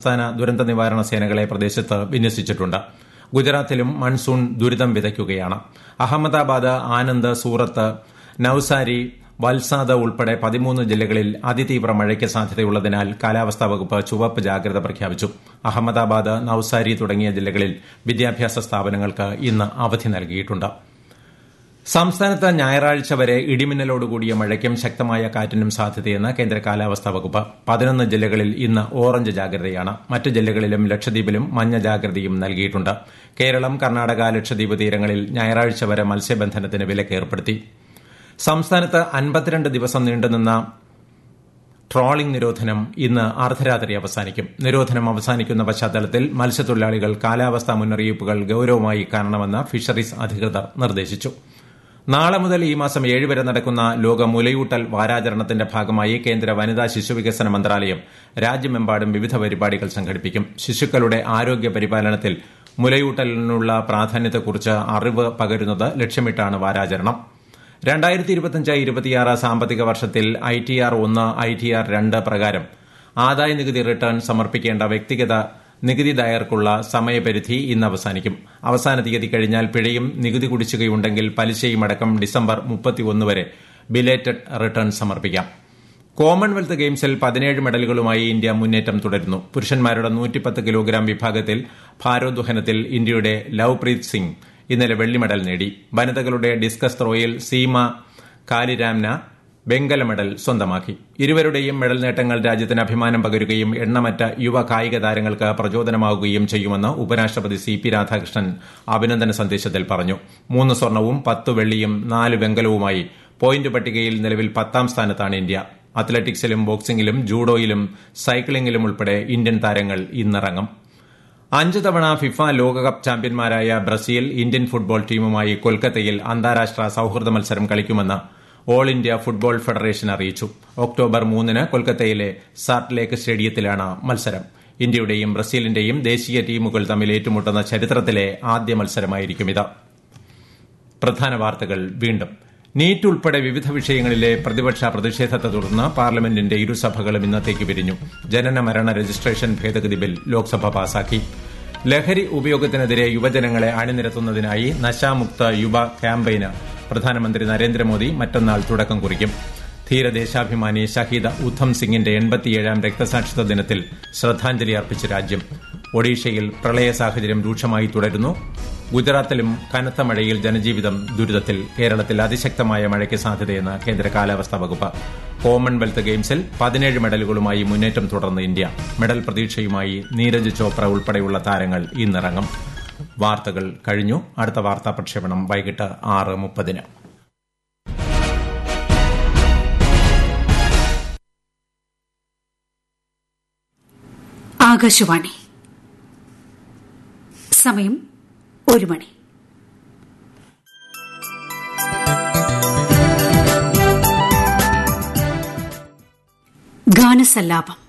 സംസ്ഥാന ദുരന്ത നിവാരണ സേനകളെ പ്രദേശത്ത് വിന്യസിച്ചിട്ടുണ്ട് ഗുജറാത്തിലും മൺസൂൺ ദുരിതം വിതയ്ക്കുകയാണ് അഹമ്മദാബാദ് ആനന്ദ് സൂറത്ത് നൌസാരി വൽസാദ് ഉൾപ്പെടെ പതിമൂന്ന് ജില്ലകളിൽ അതിതീവ്ര മഴയ്ക്ക് സാധ്യതയുള്ളതിനാൽ കാലാവസ്ഥാ വകുപ്പ് ചുവപ്പ് ജാഗ്രത പ്രഖ്യാപിച്ചു അഹമ്മദാബാദ് നൌസാരി തുടങ്ങിയ ജില്ലകളിൽ വിദ്യാഭ്യാസ സ്ഥാപനങ്ങൾക്ക് ഇന്ന് അവധി നൽകിയിട്ടുണ്ട് സംസ്ഥാനത്ത് ഞായറാഴ്ച വരെ ഇടിമിന്നലോടുകൂടിയ മഴയ്ക്കും ശക്തമായ കാറ്റിനും സാധ്യതയെന്ന് കേന്ദ്ര കാലാവസ്ഥാ വകുപ്പ് പതിനൊന്ന് ജില്ലകളിൽ ഇന്ന് ഓറഞ്ച് ജാഗ്രതയാണ് മറ്റ് ജില്ലകളിലും ലക്ഷദ്വീപിലും മഞ്ഞ ജാഗ്രതയും നൽകിയിട്ടുണ്ട് കേരളം കർണാടക ലക്ഷദ്വീപ് തീരങ്ങളിൽ ഞായറാഴ്ച വരെ മത്സ്യബന്ധനത്തിന് വിലക്ക് ഏർപ്പെടുത്തി സംസ്ഥാനത്ത് അൻപത്തിരണ്ട് ദിവസം നീണ്ടുനിന്ന ട്രോളിംഗ് നിരോധനം ഇന്ന് അർദ്ധരാത്രി അവസാനിക്കും നിരോധനം അവസാനിക്കുന്ന പശ്ചാത്തലത്തിൽ മത്സ്യത്തൊഴിലാളികൾ കാലാവസ്ഥാ മുന്നറിയിപ്പുകൾ ഗൌരവമായി കാണണമെന്ന് ഫിഷറീസ് അധികൃതർ നിർദ്ദേശിച്ചു നാളെ മുതൽ ഈ മാസം ഏഴ് വരെ നടക്കുന്ന ലോക മുലയൂട്ടൽ വാരാചരണത്തിന്റെ ഭാഗമായി കേന്ദ്ര വനിതാ ശിശുവികസന മന്ത്രാലയം രാജ്യമെമ്പാടും വിവിധ പരിപാടികൾ സംഘടിപ്പിക്കും ശിശുക്കളുടെ ആരോഗ്യ പരിപാലനത്തിൽ മുലയൂട്ടലിനുള്ള പ്രാധാന്യത്തെക്കുറിച്ച് അറിവ് പകരുന്നത് ലക്ഷ്യമിട്ടാണ് വാരാചരണം രണ്ടായിരത്തി ഇരുപത്തിയഞ്ച് ഇരുപത്തിയാറ് സാമ്പത്തിക വർഷത്തിൽ ഐ ടി ആർ ഒന്ന് ഐ ടി ആർ രണ്ട് പ്രകാരം ആദായ നികുതി റിട്ടേൺ സമർപ്പിക്കേണ്ട വ്യക്തിഗത നികുതിദായകർക്കുള്ള സമയപരിധി ഇന്ന് അവസാനിക്കും അവസാന തീയതി കഴിഞ്ഞാൽ പിഴയും നികുതി കുടിശ്ശികയുണ്ടെങ്കിൽ പലിശയും അടക്കം ഡിസംബർ മുപ്പത്തിയൊന്ന് വരെ ബിലേറ്റഡ് റിട്ടേൺ സമർപ്പിക്കാം കോമൺവെൽത്ത് ഗെയിംസിൽ പതിനേഴ് മെഡലുകളുമായി ഇന്ത്യ മുന്നേറ്റം തുടരുന്നു പുരുഷന്മാരുടെ നൂറ്റിപ്പത്ത് കിലോഗ്രാം വിഭാഗത്തിൽ ഭാരോദ്വഹനത്തിൽ ഇന്ത്യയുടെ ലവ്പ്രീത് സിംഗ് ഇന്നലെ വെള്ളി മെഡൽ നേടി വനിതകളുടെ ഡിസ്കസ് ത്രോയിൽ സീമ കാലിരാംന വെങ്കല മെഡൽ സ്വന്തമാക്കി ഇരുവരുടെയും മെഡൽ നേട്ടങ്ങൾ രാജ്യത്തിന് അഭിമാനം പകരുകയും എണ്ണമറ്റ യുവ കായിക താരങ്ങൾക്ക് പ്രചോദനമാവുകയും ചെയ്യുമെന്ന് ഉപരാഷ്ട്രപതി സി പി രാധാകൃഷ്ണൻ അഭിനന്ദന സന്ദേശത്തിൽ പറഞ്ഞു മൂന്ന് സ്വർണവും പത്ത് വെള്ളിയും നാല് വെങ്കലവുമായി പോയിന്റ് പട്ടികയിൽ നിലവിൽ പത്താം സ്ഥാനത്താണ് ഇന്ത്യ അത്ലറ്റിക്സിലും ബോക്സിംഗിലും ജൂഡോയിലും സൈക്ലിംഗിലും ഉൾപ്പെടെ ഇന്ത്യൻ താരങ്ങൾ ഇന്നിറങ്ങും അഞ്ച് തവണ ഫിഫ ലോകകപ്പ് ചാമ്പ്യന്മാരായ ബ്രസീൽ ഇന്ത്യൻ ഫുട്ബോൾ ടീമുമായി കൊൽക്കത്തയിൽ അന്താരാഷ്ട്ര സൌഹൃദ മത്സരം കളിക്കുമെന്ന് ഓൾ ഇന്ത്യ ഫുട്ബോൾ ഫെഡറേഷൻ അറിയിച്ചു ഒക്ടോബർ മൂന്നിന് കൊൽക്കത്തയിലെ സാർട്ട് ലേക്ക് സ്റ്റേഡിയത്തിലാണ് മത്സരം ഇന്ത്യയുടെയും ബ്രസീലിന്റെയും ദേശീയ ടീമുകൾ തമ്മിൽ ഏറ്റുമുട്ടുന്ന ചരിത്രത്തിലെ ആദ്യ മത്സരമായിരിക്കും ഇത് പ്രധാന വാർത്തകൾ വീണ്ടും നീറ്റ് ഉൾപ്പെടെ വിവിധ വിഷയങ്ങളിലെ പ്രതിപക്ഷ പ്രതിഷേധത്തെ തുടർന്ന് പാർലമെന്റിന്റെ ഇരുസഭകളും ഇന്നത്തേക്ക് പിരിഞ്ഞു ജനന മരണ രജിസ്ട്രേഷൻ ഭേദഗതി ബിൽ ലോക്സഭ പാസാക്കി ലഹരി ഉപയോഗത്തിനെതിരെ യുവജനങ്ങളെ അണിനിരത്തുന്നതിനായി നശാമുക്ത യുവ ക്യാമ്പയിന് പ്രധാനമന്ത്രി നരേന്ദ്രമോദി മറ്റന്നാൾ തുടക്കം കുറിക്കും ധീരദേശാഭിമാനി ഷഹീദ് ഉദ്ധം സിംഗിന്റെ എൺപത്തിയേഴാം രക്തസാക്ഷിത്വ ദിനത്തിൽ ശ്രദ്ധാഞ്ജലി അർപ്പിച്ച് രാജ്യം ഒഡീഷയിൽ പ്രളയ സാഹചര്യം രൂക്ഷമായി തുടരുന്നു ഗുജറാത്തിലും കനത്ത മഴയിൽ ജനജീവിതം ദുരിതത്തിൽ കേരളത്തിൽ അതിശക്തമായ മഴയ്ക്ക് സാധ്യതയെന്ന് കേന്ദ്ര കാലാവസ്ഥാ വകുപ്പ് കോമൺവെൽത്ത് ഗെയിംസിൽ പതിനേഴ് മെഡലുകളുമായി മുന്നേറ്റം തുടർന്ന് ഇന്ത്യ മെഡൽ പ്രതീക്ഷയുമായി നീരജ് ചോപ്ര ഉൾപ്പെടെയുള്ള താരങ്ങൾ ഇന്നിറങ്ങും വാർത്തകൾ കഴിഞ്ഞു അടുത്ത വാർത്താ പ്രക്ഷേപണം വൈകിട്ട് ആറ് മുപ്പതിന് ആകാശവാണി സമയം ഒരു മണി ഗാനസല്ലാപം